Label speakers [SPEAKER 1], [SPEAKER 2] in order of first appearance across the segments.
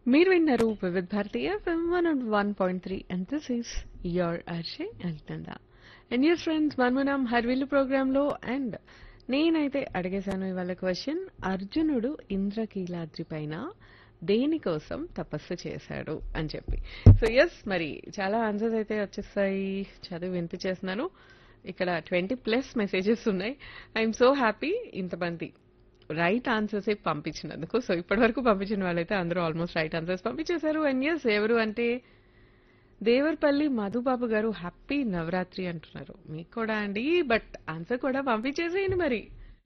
[SPEAKER 1] మీరు విన్నారు Vividh Bharati one and one point three and this is your అర్షే అల్తందా అండ్ యూర్ ఫ్రెండ్స్ మనమునం హర్విల్లు ప్రోగ్రాంలో అండ్ నేనైతే అడిగేశాను ఇవాళ క్వశ్చన్ అర్జునుడు ఇంద్రకీలాద్రి పైన దేనికోసం తపస్సు చేశాడు అని చెప్పి సో ఎస్ మరి చాలా ఆన్సర్స్ అయితే వచ్చేస్తాయి చదివి వినిపించేస్తున్నాను ఇక్కడ ట్వంటీ ప్లస్ మెసేజెస్ ఉన్నాయి ఐఎమ్ సో హ్యాపీ ఇంతమంది రైట్ ఆన్సర్స్ పంపించినందుకు సో ఇప్పటి వరకు పంపించిన వాళ్ళైతే అందరూ ఆల్మోస్ట్ రైట్ ఆన్సర్స్ పంపించేశారు అండ్ ఎస్ ఎవరు అంటే దేవరపల్లి మధుబాబు గారు హ్యాపీ నవరాత్రి అంటున్నారు మీకు కూడా అండి బట్ ఆన్సర్ కూడా పంపించేసేయండి మరి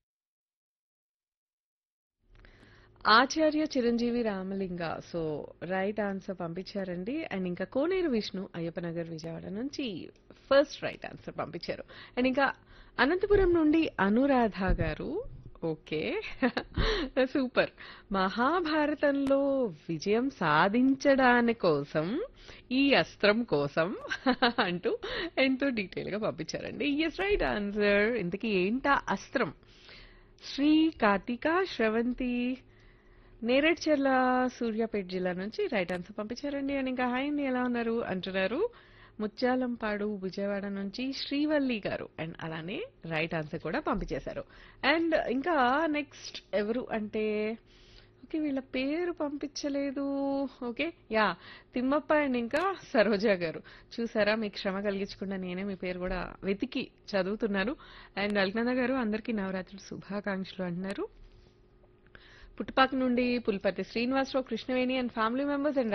[SPEAKER 1] Acharya Chiranjeevi Ramalinga so right answer పంపించారండి అండ్ ఇంకా కోనేరు విష్ణు అయ్యప్పనగర్ విజయవాడ నుంచి ఫస్ట్ రైట్ ఆన్సర్ పంపించారు అండ్ ఇంకా అనంతపురం నుండి అనురాధ గారు ఓకే సూపర్ మహాభారతంలో విజయం సాధించడాని కోసం ఈ అస్త్రం కోసం అంటూ ఎంతో డీటెయిల్ గా పంపించారండి ఎస్ రైట్ ఆన్సర్ ఇంతకీ ఏంటా అస్త్రం శ్రీ కార్తిక శ్రవంతి నేరేడ్చెర్ల సూర్యాపేట జిల్లా నుంచి రైట్ ఆన్సర్ పంపించారండి అండ్ ఇంకా హాయ్ అండి ఎలా ఉన్నారు అంటున్నారు ముత్యాలంపాడు విజయవాడ నుంచి శ్రీవల్లి గారు అండ్ అలానే రైట్ ఆన్సర్ కూడా పంపించేశారు అండ్ ఇంకా నెక్స్ట్ ఎవరు అంటే ఓకే వీళ్ళ పేరు పంపించలేదు ఓకే యా తిమ్మప్ప అండ్ ఇంకా సరోజ గారు చూసారా మీకు శ్రమ కలిగించకుండా నేనే మీ పేరు కూడా వెతికి చదువుతున్నాను అండ్ అల్కనంద గారు అందరికీ నవరాత్రులు శుభాకాంక్షలు అంటున్నారు పుట్టుపాక నుండి Pulparthi Srinivasarao Krishnaveni and family members and